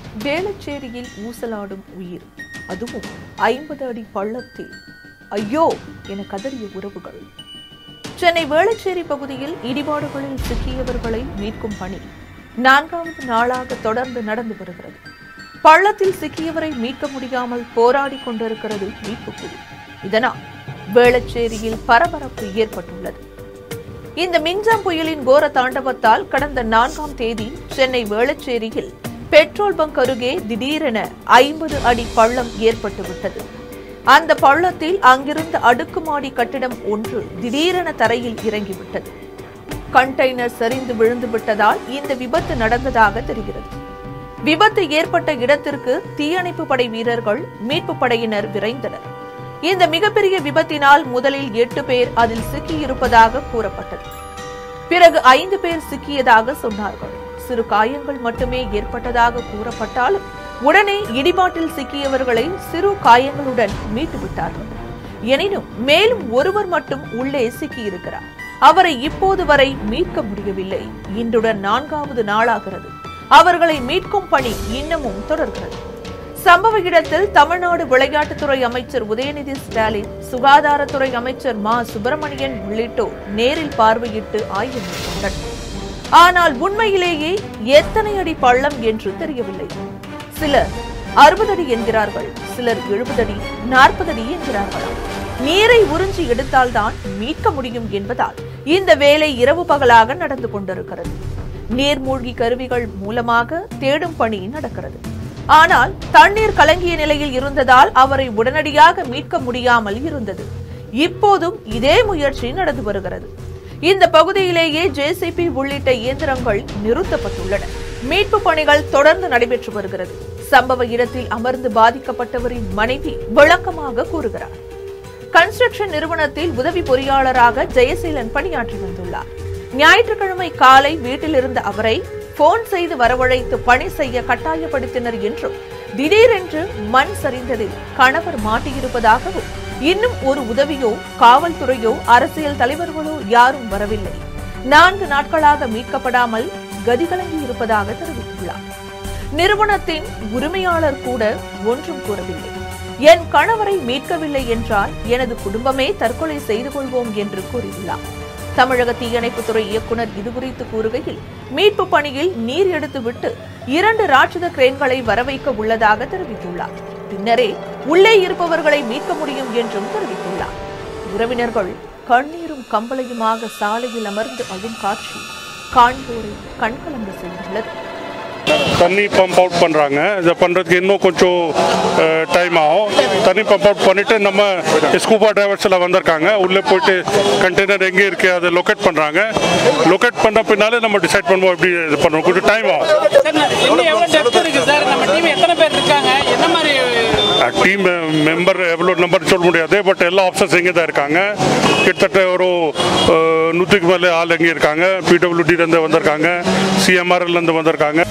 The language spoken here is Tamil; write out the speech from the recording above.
வேளச்சேரியில் ஊசலாடும் உயிர் அதுவும் ஐம்பது அடி பள்ளத்தில் ஐயோ என கதறிய உறவுகள் சென்னை வேளச்சேரி பகுதியில் இடிபாடுகளில் சிக்கியவர்களை மீட்கும் பணி நான்காவது நாளாக தொடர்ந்து நடந்து வருகிறது பள்ளத்தில் சிக்கியவரை மீட்க முடியாமல் போராடி கொண்டிருக்கிறது மீட்புக் குழு இதனால் வேளச்சேரியில் பரபரப்பு ஏற்பட்டுள்ளது இந்த மின்சாம் புயலின் கோர தாண்டவத்தால் கடந்த நான்காம் தேதி சென்னை வேளச்சேரியில் பெட்ரோல் பங்க் அருகே திடீரென ஐம்பது அடி பள்ளம் ஏற்பட்டுவிட்டது அந்த பள்ளத்தில் அங்கிருந்த அடுக்குமாடி கட்டிடம் ஒன்று திடீரென தரையில் இறங்கிவிட்டது கண்டெய்னர் சரிந்து விழுந்து விட்டதால் இந்த விபத்து நடந்ததாக தெரிகிறது விபத்து ஏற்பட்ட இடத்திற்கு தீயணைப்பு படை வீரர்கள் மீட்பு படையினர் விரைந்தனர் இந்த மிகப்பெரிய விபத்தினால் முதலில் எட்டு பேர் அதில் சிக்கியிருப்பதாக கூறப்பட்டது பிறகு ஐந்து பேர் சிக்கியதாக சொன்னார்கள் சிறு காயங்கள் மட்டுமே ஏற்பட்டதாக கூறப்பட்டாலும் உடனே இடிபாட்டில் சிக்கியவர்களை சிறு காயங்களுடன் மீட்டு விட்டார்கள் எனினும் மேலும் ஒருவர் மட்டும் உள்ளே சிக்கியிருக்கிறார் அவரை இப்போது வரை மீட்க முடியவில்லை இன்றுடன் நான்காவது நாளாகிறது அவர்களை மீட்கும் பணி இன்னமும் தொடர்கிறது சம்பவ இடத்தில் தமிழ்நாடு விளையாட்டுத்துறை அமைச்சர் உதயநிதி ஸ்டாலின் சுகாதாரத்துறை அமைச்சர் மா சுப்பிரமணியன் உள்ளிட்டோர் நேரில் பார்வையிட்டு ஆய்வு மேற்கொண்டனர் ஆனால் உண்மையிலேயே எத்தனை அடி பள்ளம் என்று தெரியவில்லை சிலர் அறுபது அடி என்கிறார்கள் சிலர் எழுபது அடி நாற்பது அடி என்கிறார்களாம் நீரை உறிஞ்சி எடுத்தால்தான் மீட்க முடியும் என்பதால் இந்த வேலை இரவு பகலாக நடந்து கொண்டிருக்கிறது நீர்மூழ்கி கருவிகள் மூலமாக தேடும் பணி நடக்கிறது ஆனால் தண்ணீர் கலங்கிய நிலையில் இருந்ததால் அவரை உடனடியாக மீட்க முடியாமல் இருந்தது இப்போதும் இதே முயற்சி நடந்து வருகிறது இந்த பகுதியிலேயே ஜேசிபி உள்ளிட்ட இயந்திரங்கள் நிறுத்தப்பட்டுள்ளன மீட்பு பணிகள் தொடர்ந்து நடைபெற்று வருகிறது சம்பவ இடத்தில் அமர்ந்து பாதிக்கப்பட்டவரின் மனைவி விளக்கமாக கூறுகிறார் கன்ஸ்ட்ரக்ஷன் நிறுவனத்தில் உதவி பொறியாளராக ஜெயசீலன் பணியாற்றி வந்துள்ளார் ஞாயிற்றுக்கிழமை காலை வீட்டில் இருந்த அவரை போன் செய்து வரவழைத்து பணி செய்ய கட்டாயப்படுத்தினர் என்றும் திடீரென்று மண் சரிந்ததில் கணவர் மாட்டியிருப்பதாகவும் இன்னும் ஒரு உதவியோ காவல்துறையோ அரசியல் தலைவர்களோ யாரும் வரவில்லை நான்கு நாட்களாக மீட்கப்படாமல் கதிகலங்கி இருப்பதாக தெரிவித்துள்ளார் நிறுவனத்தின் உரிமையாளர் கூட ஒன்றும் கூறவில்லை என் கணவரை மீட்கவில்லை என்றால் எனது குடும்பமே தற்கொலை செய்து கொள்வோம் என்று கூறியுள்ளார் தமிழக தீயணைப்புத்துறை இயக்குநர் இதுகுறித்து கூறுகையில் மீட்பு பணியில் நீர் எடுத்துவிட்டு இரண்டு ராட்சத கிரேன்களை வரவைக்க உள்ளதாக தெரிவித்துள்ளார் பின்னரே உள்ளே இருப்பவர்களை மீட்க முடியும் என்றும் தெரிவித்துள்ளார் உறவினர்கள் கண்ணீரும் கம்பளையுமாக சாலையில் அமர்ந்து அழும் காட்சி காண்போரை கண்கலங்க செய்துள்ளது தண்ணி பம்ப் அவுட் பண்ணுறாங்க இதை பண்ணுறதுக்கு இன்னும் கொஞ்சம் டைம் ஆகும் தண்ணி பம்ப் அவுட் பண்ணிவிட்டு நம்ம ஸ்கூபா டிரைவர்ஸ் எல்லாம் வந்திருக்காங்க உள்ளே போயிட்டு கண்டெய்னர் எங்கே இருக்குது அதை லொக்கேட் பண்ணுறாங்க லொக்கேட் பண்ண பின்னாலே நம்ம டிசைட் பண்ணுவோம் எப்படி இது பண்ணுவோம் கொஞ்சம் டைம் ஆகும் சார் நான் இன்னும் எவ்வளோ டெப்த் இருக்கு சார் நம்ம டீம் எத்தனை பேர் இருக்காங்க என்ன மாதிரி டீம் மெம்பர் எவ்வளோ நம்பர் சொல்ல முடியாது பட் எல்லா ஆஃபீஸர்ஸ் இங்கே தான் இருக்காங்க கிட்டத்தட்ட ஒரு அஹ், நூற்றுக்கு மேலே ஆள் எங்கே இருக்காங்க பிடபிள்யூடிலேருந்து வந்திருக்காங்க சிஎம்ஆர்எல்லேருந்து வந்திருக்காங்க